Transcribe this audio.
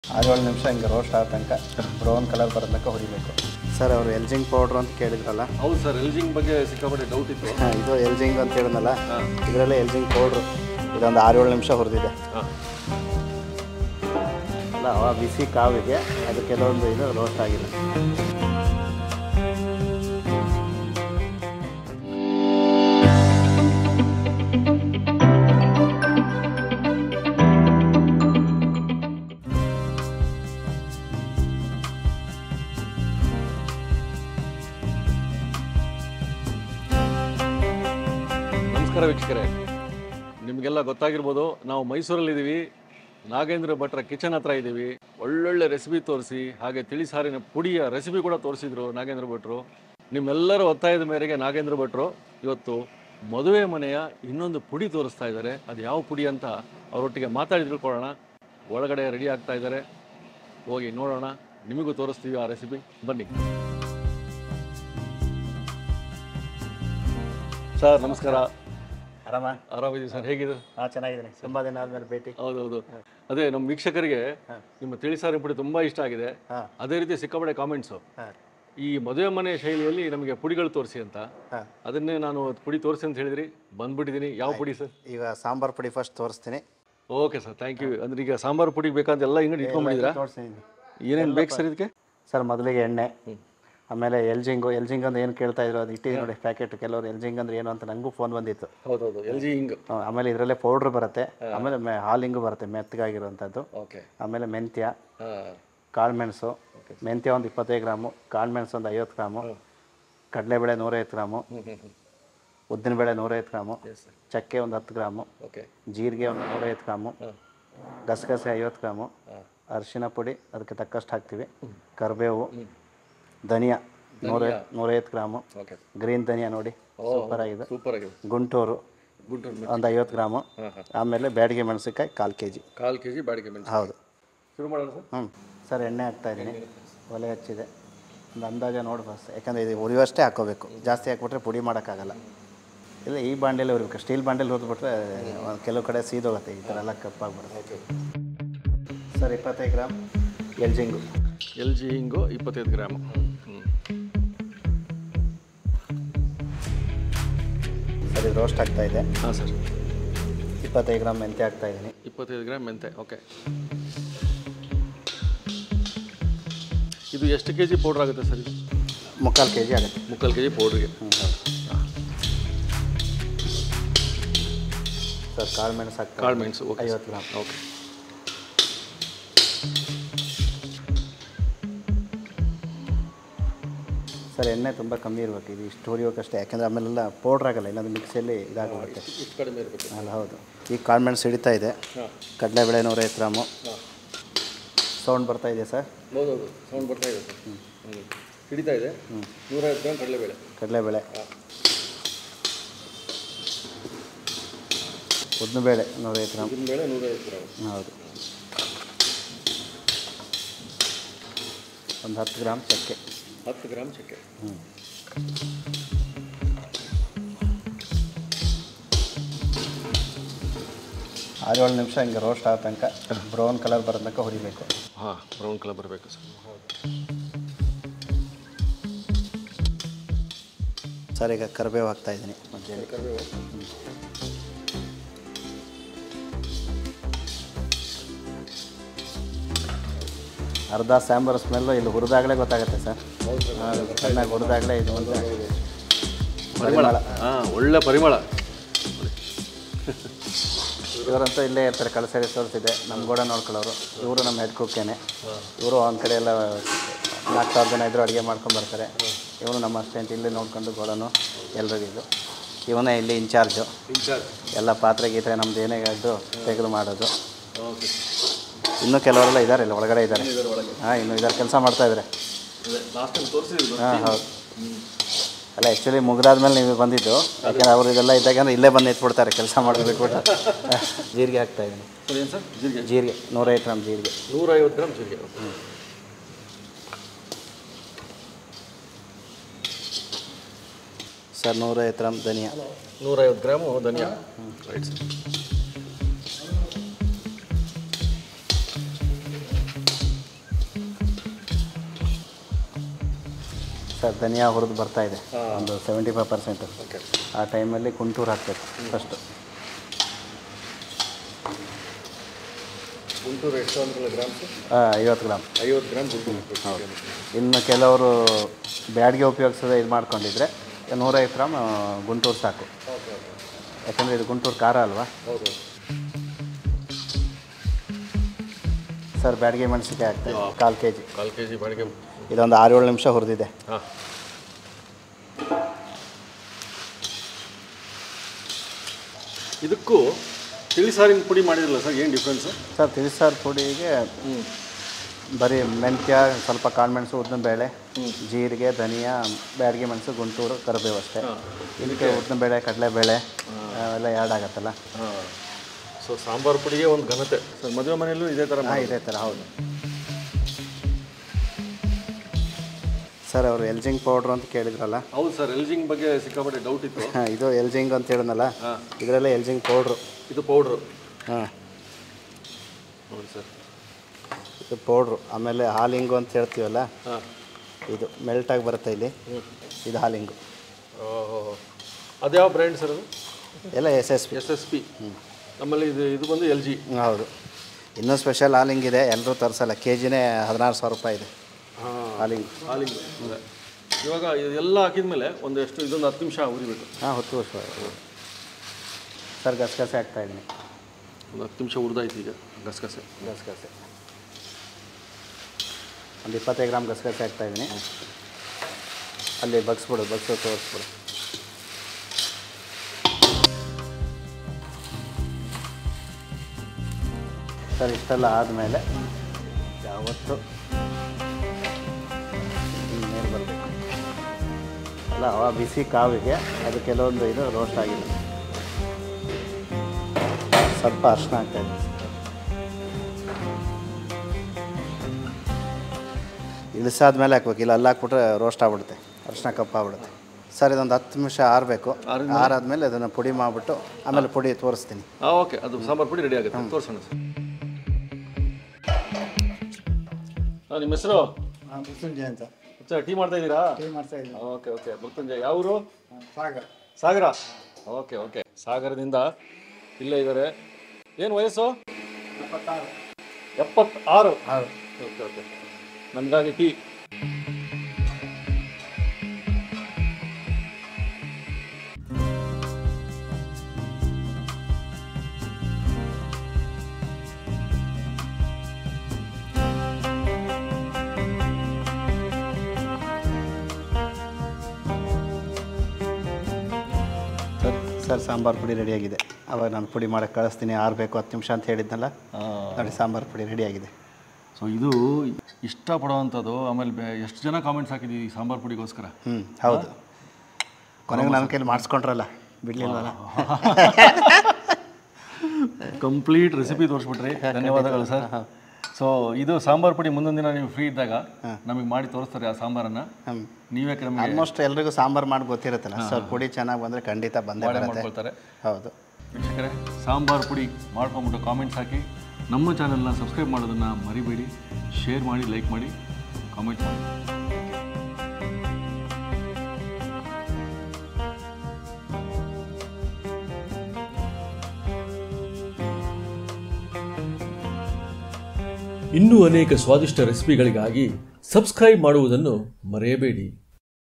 ಆರೇಳು ನಿಮಿಷ ಹಿಂಗೆ ರೋಸ್ಟ್ ಆದ ತನಕ ಬ್ರೌನ್ ಕಲರ್ ಬರೋ ತನಕ ಹುರಿಬೇಕು ಸರ್ ಅವರು ಎಲ್ಜಿಂಗ್ ಪೌಡ್ರ್ ಅಂತ ಕೇಳಿದ್ರಲ್ಲ ಹೌದು ಸರ್ ಎಲ್ಜಿಂಗ್ ಬಗ್ಗೆ ಸಿಕ್ಕಾಪಟ್ಟೆ ಡೌಟ್ ಇತ್ತು ಹಾಂ ಇದು ಎಲ್ಜಿಂಗ್ ಅಂತ ಹೇಳಿದ್ನಲ್ಲ ಇದರಲ್ಲೇ ಎಲ್ಜಿಂಗ್ ಪೌಡ್ರು ಇದೊಂದು ಆರೇಳು ನಿಮಿಷ ಹುರಿದಿದೆ ಹಾಂ ಅಲ್ಲ ಆ ಬಿಸಿ ಕಾವಿಗೆ ಅದು ಕೆಲವೊಂದು ಇದು ರೋಸ್ಟ್ ಆಗಿಲ್ಲ ನಮಸ್ಕಾರ ವೀಕ್ಷಕರೇ ನಿಮಗೆಲ್ಲ ಗೊತ್ತಾಗಿರ್ಬೋದು ನಾವು ಮೈಸೂರಲ್ಲಿದ್ದೀವಿ ನಾಗೇಂದ್ರ ಭಟ್ರ ಕಿಚನ್ ಹತ್ರ ಇದ್ದೀವಿ ಒಳ್ಳೊಳ್ಳೆ ರೆಸಿಪಿ ತೋರಿಸಿ ಹಾಗೆ ತಿಳಿಸಾರಿನ ಪುಡಿಯ ರೆಸಿಪಿ ಕೂಡ ತೋರಿಸಿದ್ರು ನಾಗೇಂದ್ರ ಭಟ್ರು ನಿಮ್ಮೆಲ್ಲರ ಒತ್ತಾಯದ ಮೇರೆಗೆ ನಾಗೇಂದ್ರ ಭಟ್ರು ಇವತ್ತು ಮದುವೆ ಮನೆಯ ಇನ್ನೊಂದು ಪುಡಿ ತೋರಿಸ್ತಾ ಇದ್ದಾರೆ ಅದು ಯಾವ ಪುಡಿ ಅಂತ ಅವರೊಟ್ಟಿಗೆ ಮಾತಾಡಿ ತಿಳ್ಕೊಳ್ಳೋಣ ಒಳಗಡೆ ರೆಡಿ ಆಗ್ತಾ ಇದ್ದಾರೆ ಹೋಗಿ ನೋಡೋಣ ನಿಮಗೂ ತೋರಿಸ್ತೀವಿ ಆ ರೆಸಿಪಿ ಬನ್ನಿ ಸರ್ ನಮಸ್ಕಾರ ಆರಾಮ ಆರಾಮಿದ್ದೀವಿ ಸರ್ ಹೇಗಿದೆ ಹಾಂ ಚೆನ್ನಾಗಿದ್ದೀನಿ ತುಂಬ ದಿನ ಆದಮೇಲೆ ಭೇಟಿ ಹೌದೌದು ಅದೇ ನಮ್ಮ ವೀಕ್ಷಕರಿಗೆ ನಿಮ್ಮ ತಿಳಿಸಾರಿ ಪುಡಿ ತುಂಬಾ ಇಷ್ಟ ಆಗಿದೆ ಹಾಂ ಅದೇ ರೀತಿ ಸಿಕ್ಕಾಪಟ್ಟೆ ಕಾಮೆಂಟ್ಸು ಹಾಂ ಈ ಮದುವೆ ಮನೆ ಶೈಲಿಯಲ್ಲಿ ನಮಗೆ ಪುಡಿಗಳು ತೋರಿಸಿ ಅಂತ ಹಾಂ ಅದನ್ನೇ ನಾನು ಪುಡಿ ತೋರಿಸಿ ಅಂತ ಹೇಳಿದ್ರಿ ಬಂದ್ಬಿಟ್ಟಿದ್ದೀನಿ ಯಾವ ಪುಡಿ ಸರ್ ಈಗ ಸಾಂಬಾರು ಪುಡಿ ಫಸ್ಟ್ ತೋರಿಸ್ತೀನಿ ಓಕೆ ಸರ್ ಥ್ಯಾಂಕ್ ಯು ಅಂದ್ರೆ ಈಗ ಸಾಂಬಾರು ಪುಡಿ ಬೇಕಂತ ಎಲ್ಲ ಹಿಂಗಡಿ ಇಟ್ಕೊಂಡ್ಬಿಟ್ಟಿದ್ರಾ ತೋರಿಸ್ತೀನಿ ಏನೇನು ಬೇಕು ಸರ್ ಇದಕ್ಕೆ ಸರ್ ಮೊದಲಿಗೆ ಎಣ್ಣೆ ಆಮೇಲೆ ಎಲ್ಜಿಂಗು ಎಲ್ಜಿಂಗ್ ಅಂತ ಏನು ಕೇಳ್ತಾ ಇದ್ರು ಅದು ಇಟ್ಟಿದ್ದೀನಿ ನೋಡಿ ಪ್ಯಾಕೆಟ್ ಕೆಲವರು ಎಲ್ಜಿಂಗ್ ಅಂದ್ರೆ ಏನು ಅಂತ ನನಗೂ ಫೋನ್ ಬಂದಿತ್ತು ಹೌದೌದು ಎಲ್ ಜಿ ಹಿಂಗ್ ಆ, ಆಮೇಲೆ ಇದರಲ್ಲೇ ಪೌಡ್ರ್ ಬರುತ್ತೆ ಆಮೇಲೆ ಮೆ ಹಾಲಿಂಗು ಬರುತ್ತೆ ಮೆತ್ತಗಾಗಿರುವಂಥದ್ದು ಓಕೆ ಆಮೇಲೆ ಮೆಂತ್ಯ ಹಾಂ ಕಾಳುಮೆಣಸು ಮೆಂತ್ಯ ಒಂದು ಇಪ್ಪತ್ತೈದು ಗ್ರಾಮು ಕಾಳುಮೆಣಸು ಒಂದು ಐವತ್ತು ಗ್ರಾಮು ಕಡಲೆಬೇಳೆ ನೂರೈವತ್ತು ಗ್ರಾಮು ಹ್ಞೂ ಹ್ಞೂ ಹ್ಞೂ ಉದ್ದಿನಬೇಳೆ ನೂರೈವತ್ತು ಗ್ರಾಮು ಎಸ್ ಸರ್ ಚಕ್ಕೆ ಒಂದು ಹತ್ತು ಗ್ರಾಮು ಓಕೆ ಜೀರಿಗೆ ಒಂದು ನೂರೈವತ್ತು ಗ್ರಾಮು ಹಾಂ ಗಸಗಸೆ ಐವತ್ತು ಗ್ರಾಮು ಹಾಂ ಅರಿಶಿನ ಪುಡಿ ಅದಕ್ಕೆ ತಕ್ಕಷ್ಟು ಹಾಕ್ತೀವಿ ಕರಿಬೇವು ಧನಿಯಾ ನೂರ ನೂರೈವತ್ತು ಗ್ರಾಮು ಓಕೆ ಗ್ರೀನ್ ಧನಿಯಾ ನೋಡಿ ಸೂಪರ್ ಆಗಿದೆ ಸೂಪರ್ ಆಗಿದೆ ಗುಂಟೂರು ಗುಡ್ ಒಂದು ಐವತ್ತು ಗ್ರಾಮು ಹಾಂ ಹಾಂ ಆಮೇಲೆ ಬ್ಯಾಡಿಗೆ ಮೆಣಸಿನ್ಕಾಯಿ ಕಾಲು ಕೆ ಜಿ ಕಾಲು ಕೆ ಜಿ ಬಾಡಿಗೆ ಮೆಣಸು ಹೌದು ಶುರು ಮಾಡೋಣ ಸರ್ ಹ್ಞೂ ಸರ್ ಎಣ್ಣೆ ಹಾಕ್ತಾ ಇದ್ದೀನಿ ಒಲೆ ಹಚ್ಚಿದೆ ಒಂದು ಅಂದಾಜ ನೋಡಿ ಬಸ್ ಯಾಕಂದರೆ ಇದು ಉರಿಯುವಷ್ಟೇ ಹಾಕೋಬೇಕು ಜಾಸ್ತಿ ಹಾಕ್ಬಿಟ್ರೆ ಪುಡಿ ಮಾಡೋಕ್ಕಾಗಲ್ಲ ಇಲ್ಲ ಈ ಬಾಂಡೆಲ್ಲ ಉರಿಬೇಕು ಸ್ಟೀಲ್ ಬಾಂಡೆಲ್ ಹುರಿದ್ಬಿಟ್ರೆ ಒಂದು ಕೆಲವು ಕಡೆ ಸೀದೋಗುತ್ತೆ ಈ ಥರ ಎಲ್ಲ ಕಪ್ಪಾಗ್ಬಿಡುತ್ತೆ ಸರ್ ಇಪ್ಪತ್ತೈದು ಗ್ರಾಮ್ ಎಲ್ಜಿಂಗು ಎಲ್ ಜಿ ಹಿಂಗು ಇಪ್ಪತ್ತೈದು ಗ್ರಾಮು ಹ್ಞೂ ಸರ್ ಇದು ರೋಸ್ಟ್ ಆಗ್ತಾ ಇದೆ ಹಾಂ ಸರ್ ಇಪ್ಪತ್ತೈದು ಗ್ರಾಮ್ ಮೆಂತ್ಯ ಹಾಕ್ತಾ ಇದ್ದೀನಿ ಇಪ್ಪತ್ತೈದು ಗ್ರಾಮ್ ಮೆಂತೆ ಓಕೆ ಇದು ಎಷ್ಟು ಕೆ ಜಿ ಪೌಡ್ರ್ ಆಗುತ್ತೆ ಸರ್ ಇದು ಮುಕ್ಕಾಲು ಕೆ ಜಿ ಆಗುತ್ತೆ ಮುಕ್ಕಾಲು ಕೆ ಜಿ ಪೌಡ್ರಿಗೆ ಹ್ಞೂ ಹೌದು ಸರ್ ಕಾಳು ಮೆಣಸು ಹಾಕ್ತಾ ಕಾಳು ಮೆಣಸು ಓಕೆ ಐವತ್ತು ಗ್ರಾಮ್ ಓಕೆ ಸರ್ ಎಣ್ಣೆ ತುಂಬ ಕಮ್ಮಿ ಇರಬೇಕು ಇದು ಇಷ್ಟು ಹುರಿಯೋಕಷ್ಟೇ ಯಾಕೆಂದರೆ ಆಮೇಲೆಲ್ಲ ಪೌಡ್ರ್ ಆಗಲ್ಲ ಇಲ್ಲಾಂದ್ರೆ ಮಿಕ್ಸಿಯಲ್ಲಿ ಇದಾಗುತ್ತೆ ಇಷ್ಟು ಕಡಿಮೆ ಇರಬೇಕು ಅಲ್ಲ ಹೌದು ಈ ಕಾಳು ಮೆಣಸು ಹಿಡಿತಾ ಇದೆ ಹಾಂ ಕಡಲೆಬೇಳೆ ನೂರೈವತ್ತು ಗ್ರಾಮು ಹಾಂ ಸೌಂಡ್ ಬರ್ತಾ ಇದೆ ಸರ್ ಹೌದೌದು ಸೌಂಡ್ ಬರ್ತಾ ಇದೆ ಸರ್ ಹ್ಞೂ ಹಿಡಿತಾ ಇದೆ ನೂರೈವತ್ತು ಗ್ರಾಮ್ ಕಡಲೆಬೇಳೆ ಕಡಲೆಬೇಳೆ ಹಾಂ ಉದ್ದಿನಬೇಳೆ ನೂರೈವತ್ತು ಗ್ರಾಮ್ ಉದ್ದಿನ ಬೇಳೆ ನೂರೈವತ್ತು ಗ್ರಾಮ್ ಹೌದು ಒಂದು ಹತ್ತು ಗ್ರಾಮ್ ಚಕ್ಕೆ ಹತ್ತು ಗ್ರಾಮ್ ಚಕ್ಕೆ ಹ್ಞೂ ಆರೇಳು ನಿಮಿಷ ಹಿಂಗೆ ರೋಸ್ಟ್ ಆದ ತನಕ ಬ್ರೌನ್ ಕಲರ್ ಬರೋ ತನಕ ಹುರಿಬೇಕು ಹಾಂ ಬ್ರೌನ್ ಕಲರ್ ಬರಬೇಕು ಸರ್ ಸರ್ ಈಗ ಕರಿಬೇವು ಹಾಕ್ತಾ ಇದ್ದೀನಿ ಮಧ್ಯದಲ್ಲಿ ಕರಿಬೇವು ಅರ್ಧ ಸಾಂಬಾರು ಸ್ಮೆಲ್ಲು ಇಲ್ಲಿ ಹುರಿದಾಗಲೇ ಗೊತ್ತಾಗುತ್ತೆ ಸರ್ ಚೆನ್ನಾಗಿ ಹುರಿದಾಗಲೇ ಇದು ಒಂದು ಪರಿಮಳ ಹಾಂ ಒಳ್ಳೆ ಪರಿಮಳ ಇವರಂತೂ ಇಲ್ಲೇ ಇರ್ತಾರೆ ಕಳಸ ರಿಸೋರ್ಸ್ ಇದೆ ನಮ್ಮ ಗೋಡ ನೋಡ್ಕೊಳ್ಳೋರು ಇವರು ನಮ್ಮ ಹೆಡ್ ಕುಕ್ಕೇನೆ ಇವರು ಒಂದು ಕಡೆ ಎಲ್ಲ ನಾಲ್ಕು ಸಾವಿರ ಜನ ಇದ್ದರು ಅಡುಗೆ ಮಾಡ್ಕೊಂಡು ಬರ್ತಾರೆ ಇವನು ನಮ್ಮ ಅಸ್ಟೆಂಟ್ ಇಲ್ಲೇ ನೋಡ್ಕೊಂಡು ಗೋಡನು ಎಲ್ರಿಗೂ ಇದು ಇವನೇ ಇಲ್ಲಿ ಇನ್ಚಾರ್ಜು ಇನ್ಚಾರ್ಜ್ ಎಲ್ಲ ಪಾತ್ರೆ ಗೀತ್ರೆ ನಮ್ದು ಏನೇ ಇದ್ದು ತೆಗೆದು ಮಾಡೋದು ಓಕೆ ಇನ್ನೂ ಕೆಲವರೆಲ್ಲ ಇದ್ದಾರೆ ಇಲ್ಲಿ ಒಳಗಡೆ ಇದ್ದಾರೆ ಇದರ ಒಳಗೆ ಹಾಂ ಇನ್ನೂ ಇದ್ದಾರೆ ಕೆಲಸ ಮಾಡ್ತಾ ಇದ್ದಾರೆ ಲಾಸ್ಟ್ ಟೈಮ್ ತೋರಿಸಿದ್ರು ಹಾಂ ಹೌದು ಅಲ್ಲ ಆ್ಯಕ್ಚುಲಿ ಮುಗಿದಾದ್ಮೇಲೆ ನೀವು ಬಂದಿದ್ದು ಯಾಕೆಂದ್ರೆ ಅವರು ಇದೆಲ್ಲ ಇದ್ದಾಗ ಅಂದ್ರೆ ಇಲ್ಲೇ ಬಂದು ನಿಂತ್ಬಿಡ್ತಾರೆ ಕೆಲಸ ಮಾಡೋದು ಬಿಟ್ಬಿಟ್ಟು ಜೀರಿಗೆ ಹಾಕ್ತಾ ಇದ್ದೀನಿ ಸರ್ ಏನು ಸರ್ ಜೀರಿಗೆ ಜೀರಿಗೆ ನೂರೈವತ್ತು ಗ್ರಾಮ್ ಜೀರಿಗೆ ನೂರೈವತ್ತು ಗ್ರಾಮ್ ಜೀರಿಗೆ ಸರ್ ನೂರೈವತ್ತು ಗ್ರಾಮ್ ಧನಿಯಾ ನೂರೈವತ್ತು ಗ್ರಾಮು ಧನಿಯಾ ರೈಟ್ ಸರ್ ಸರ್ ಧನಿಯಾ ಹುರಿದು ಬರ್ತಾ ಇದೆ ಒಂದು ಸೆವೆಂಟಿ ಫೈವ್ ಪರ್ಸೆಂಟ್ ಆ ಟೈಮಲ್ಲಿ ಕುಂಟೂರು ಹಾಕಬೇಕು ಫಸ್ಟು ಗುಂಟೂರು ಎಷ್ಟು ಅಂದ್ರೆ ಗ್ರಾಮ್ಸ್ ಐವತ್ತು ಗ್ರಾಮ್ ಐವತ್ತು ಗ್ರಾಮ್ ಗುಂಟೂರು ಇನ್ನು ಕೆಲವರು ಬ್ಯಾಡ್ಗೆ ಉಪಯೋಗಿಸೋದೇ ಇದು ಮಾಡ್ಕೊಂಡಿದ್ರೆ ನೂರೈವತ್ತು ಗ್ರಾಮ್ ಆ, ಗುಂಟೂರು ಸಾಕು ಓಕೆ ಓಕೆ ಯಾಕಂದರೆ ಇದು ಗುಂಟೂರು ಖಾರ ಅಲ್ವಾ ಹೌದು ಸರ್ ಬ್ಯಾಡ್ಗೆ ಮೆಣಸಿನ್ಕಾಯಿ ಹಾಕ್ತಾರೆ ಕಾಲು ಕೆ ಜಿ ಕಾಲು ಕೆ ಜಿ ಬಾಡಿಗೆ ಇದೊಂದು ಆರು ಏಳು ನಿಮಿಷ ಹುರಿದಿದೆ ಹಾಂ ಇದಕ್ಕೂ ತಿಳಿಸಾರಿನ ಪುಡಿ ಮಾಡಿದ್ರಲ್ಲ ಸರ್ ಏನು ಡಿಫ್ರೆನ್ಸು ಸರ್ ತಿಳಿಸಾರು ಪುಡಿಗೆ ಬರೀ ಮೆಂತ್ಯ ಸ್ವಲ್ಪ ಕಾಳುಮೆಣಸು ಉದ್ದಿನಬೇಳೆ ಜೀರಿಗೆ ಧನಿಯಾ ಬ್ಯಾಡಗಿ ಮೆಣಸು ಗುಂಟೂರು ಕರಿಬೇವು ಅಷ್ಟೇ ಇದಕ್ಕೆ ಉದ್ದಿನಬೇಳೆ ಕಡಲೆಬೇಳೆ ಅವೆಲ್ಲ ಆ್ಯಡ್ ಆಗತ್ತಲ್ಲ ಹಾಂ ಸೊ ಸಾಂಬಾರು ಪುಡಿಗೆ ಒಂದು ಘನತೆ ಸರ್ ಮದುವೆ ಮನೆಯಲ್ಲೂ ಇದೇ ಥರ ಹಾಂ ಇದೇ ಥರ ಹೌದು ಸರ್ ಅವರು ಎಲ್ಜಿಂಗ್ ಪೌಡ್ರು ಅಂತ ಕೇಳಿದ್ರಲ್ಲ ಹೌದು ಸರ್ ಎಲ್ಜಿಂಗ್ ಬಗ್ಗೆ ಸಿಕ್ಕಾಪಟ್ಟೆ ಡೌಟ್ ಇತ್ತು ಹಾಂ ಇದು ಎಲ್ಜಿಂಗ್ ಅಂತ ಹೇಳಿದ್ನಲ್ಲ ಹಾಂ ಇದರಲ್ಲೇ ಎಲ್ಜಿಂಗ್ ಪೌಡ್ರು ಇದು ಪೌಡ್ರು ಹಾಂ ನೋಡಿ ಸರ್ ಇದು ಪೌಡ್ರು ಆಮೇಲೆ ಹಾಲಿಂಗು ಅಂತ ಹೇಳ್ತೀವಲ್ಲ ಹಾಂ ಇದು ಮೆಲ್ಟಾಗಿ ಬರುತ್ತೆ ಇಲ್ಲಿ ಇದು ಹಾಲಿಂಗು ಓಹೋ ಅದ್ಯಾವ ಬ್ರ್ಯಾಂಡ್ ಸರ್ ಅದು ಎಲ್ಲ S S P S S P ಆಮೇಲೆ ಇದು ಇದು ಬಂದು ಎಲ್ ಜಿ ಹೌದು ಇನ್ನೂ ಸ್ಪೆಷಲ್ ಹಾಲಿಂಗ್ ಇದೆ ಎಲ್ಲರೂ ತರಿಸಲ್ಲ ಕೆ ಜಿನೇ ಹದಿನಾರು ಸಾವಿರ ರೂಪಾಯಿ ಇದೆ ಹಾಂ ಹಾಲಿಂಗ್ ಹಾಲಿಂಗ್ ಅದೇ ಇವಾಗ ಇದೆಲ್ಲ ಹಾಕಿದ್ಮೇಲೆ ಒಂದು ಎಷ್ಟು ಇದೊಂದು ಹತ್ತು ನಿಮಿಷ ಉರಿಬೇಕು ಹಾಂ ಹೊತ್ತು ವರ್ಷ ಸರ್ ಗಸಗಸೆ ಹಾಕ್ತಾ ಇದ್ದೀನಿ ಒಂದು ಹತ್ತು ನಿಮಿಷ ಹುರಿದಾಯ್ತು ಈಗ ಗಸಗಸೆ ಗಸಗಸೆ ಒಂದು ಇಪ್ಪತ್ತೈದು ಗ್ರಾಮ್ ಗಸಗಸೆ ಹಾಕ್ತಾ ಇದ್ದೀನಿ ಅಲ್ಲಿ ಬಗ್ಸ್ಬಿಡು ಬಗ್ಸು ತೋರಿಸ್ಬಿಡು ಸರ್ ಇಷ್ಟೆಲ್ಲ ಆದಮೇಲೆ ಯಾವತ್ತು ಮೇಲೆ ಬರಬೇಕು ಅಲ್ಲ ಆ ಬಿಸಿ ಕಾವಿಗೆ ಅದು ಕೆಲವೊಂದು ಇದು ರೋಸ್ಟ್ ಆಗಿದೆ ಸ್ವಲ್ಪ ಅರ್ಶಿನ ಹಾಕ್ತಾಯಿದ್ದೀನಿ ಇಳಿಸಾದ್ಮೇಲೆ ಹಾಕ್ಬೇಕು ಇಲ್ಲ ಅಲ್ಲಿ ಹಾಕ್ಬಿಟ್ರೆ ರೋಸ್ಟ್ ಆಗ್ಬಿಡುತ್ತೆ ಅರ್ಶಿನ ಕಪ್ಪಾಗ್ಬಿಡುತ್ತೆ ಸರ್ ಇದೊಂದು ಹತ್ತು ನಿಮಿಷ ಆರಬೇಕು ಆರಾದ್ಮೇಲೆ ಅದನ್ನು ಪುಡಿ ಮಾಡಿಬಿಟ್ಟು ಆಮೇಲೆ ಪುಡಿ ತೋರಿಸ್ತೀನಿ ಹಾಂ ಓಕೆ ಅದು ಸಾಂಬಾರು ಪುಡಿ ರೆಡಿ ಆಗುತ್ತೆ ತೋರಿಸೋಣ ಸರ್ ಹಾಂ ನಿಮ್ಮ ಹೆಸರು ಮೃತ್ಯುಂಜಯ ಅಂತ ಸರ್ ಟೀ ಮಾಡ್ತಾ ಇದ್ದೀರಾ ಟೀ ಮಾಡ್ತಾ ಇದ್ದೀನಿ ಓಕೆ ಓಕೆ ಮೃತ್ಯುಂಜಯ ಯಾವ ಊರು ಸಾಗರ್ ಸಾಗರ ಓಕೆ ಓಕೆ ಸಾಗರದಿಂದ ಇಲ್ಲೇ ಇದ್ದಾರೆ ಏನು ವಯಸ್ಸು ಇಪ್ಪತ್ತಾರು ಎಪ್ಪತ್ತಾರು ಹೌದು ಓಕೆ ಓಕೆ ನಮಗಾಗಿ ಟೀ ಸರ್ ಸರ್ ಸಾಂಬಾರು ಪುಡಿ ರೆಡಿಯಾಗಿದೆ ಅವಾಗ ನಾನು ಪುಡಿ ಮಾಡೋಕ್ಕೆ ಕಳಿಸ್ತೀನಿ ಆರಬೇಕು ಹತ್ತು ನಿಮಿಷ ಅಂತ ಹೇಳಿದ್ನಲ್ಲ ನೋಡಿ ಸಾಂಬಾರು ಪುಡಿ ರೆಡಿಯಾಗಿದೆ ಸೊ ಇದು ಇಷ್ಟಪಡೋವಂಥದ್ದು ಆಮೇಲೆ ಬೆ- ಎಷ್ಟು ಜನ ಕಾಮೆಂಟ್ಸ್ ಹಾಕಿದ್ದೀವಿ ಈ ಸಾಂಬಾರು ಪುಡಿಗೋಸ್ಕರ ಹ್ಞೂ ಹೌದು ಕೊನೆಗೆ ನನ್ನ ಕೈಲಿ ಮಾಡಿಸ್ಕೊಂಡ್ರಲ್ಲ ಬಿಡಲಿಲ್ವಲ್ಲ ಕಂಪ್ಲೀಟ್ ರೆಸಿಪಿ ತೋರಿಸ್ಬಿಟ್ರಿ ಧನ್ಯವಾದಗಳು ಸರ್ ಸೊ ಇದು ಸಾಂಬಾರು ಪುಡಿ ಮುಂದೊಂದು ದಿನ ನೀವು ಫ್ರೀ ಇದ್ದಾಗ ನಮಗೆ ಮಾಡಿ ತೋರಿಸ್ತಾರೆ ಆ ಸಾಂಬಾರನ್ನ ಹ್ಮ್. ನೀವೇ ನಮಗೆ ಆಲ್ಮೋಸ್ಟ್ ಎಲ್ರಿಗೂ ಸಾಂಬಾರು ಮಾಡಿ ಗೊತ್ತಿರುತ್ತಲ್ಲ ಸರ್ ಪುಡಿ ಚೆನ್ನಾಗಿ ಬಂದರೆ ಖಂಡಿತ ಬಂದೇ ಬರುತ್ತೆ ಮಾಡ್ಕೊಳ್ತಾರೆ ಹೌದು ವೀಕ್ಷಕರೇ ಸಾಂಬಾರು ಪುಡಿ ಮಾಡ್ಕೊಂಬಿಟ್ಟು ಕಾಮೆಂಟ್ಸ್ ಹಾಕಿ ನಮ್ಮ ಚಾನಲ್ನ ಸಬ್ಸ್ಕ್ರೈಬ್ ಮಾಡೋದನ್ನು ಮರಿಬೇಡಿ ಶೇರ್ ಮಾಡಿ ಲೈಕ್ ಮಾಡಿ ಕಾಮೆಂಟ್ ಮಾಡಿ ಇನ್ನೂ ಅನೇಕ ಸ್ವಾದಿಷ್ಟ ರೆಸಿಪಿಗಳಿಗಾಗಿ ಸಬ್ಸ್ಕ್ರೈಬ್ ಮಾಡುವುದನ್ನು ಮರೆಯಬೇಡಿ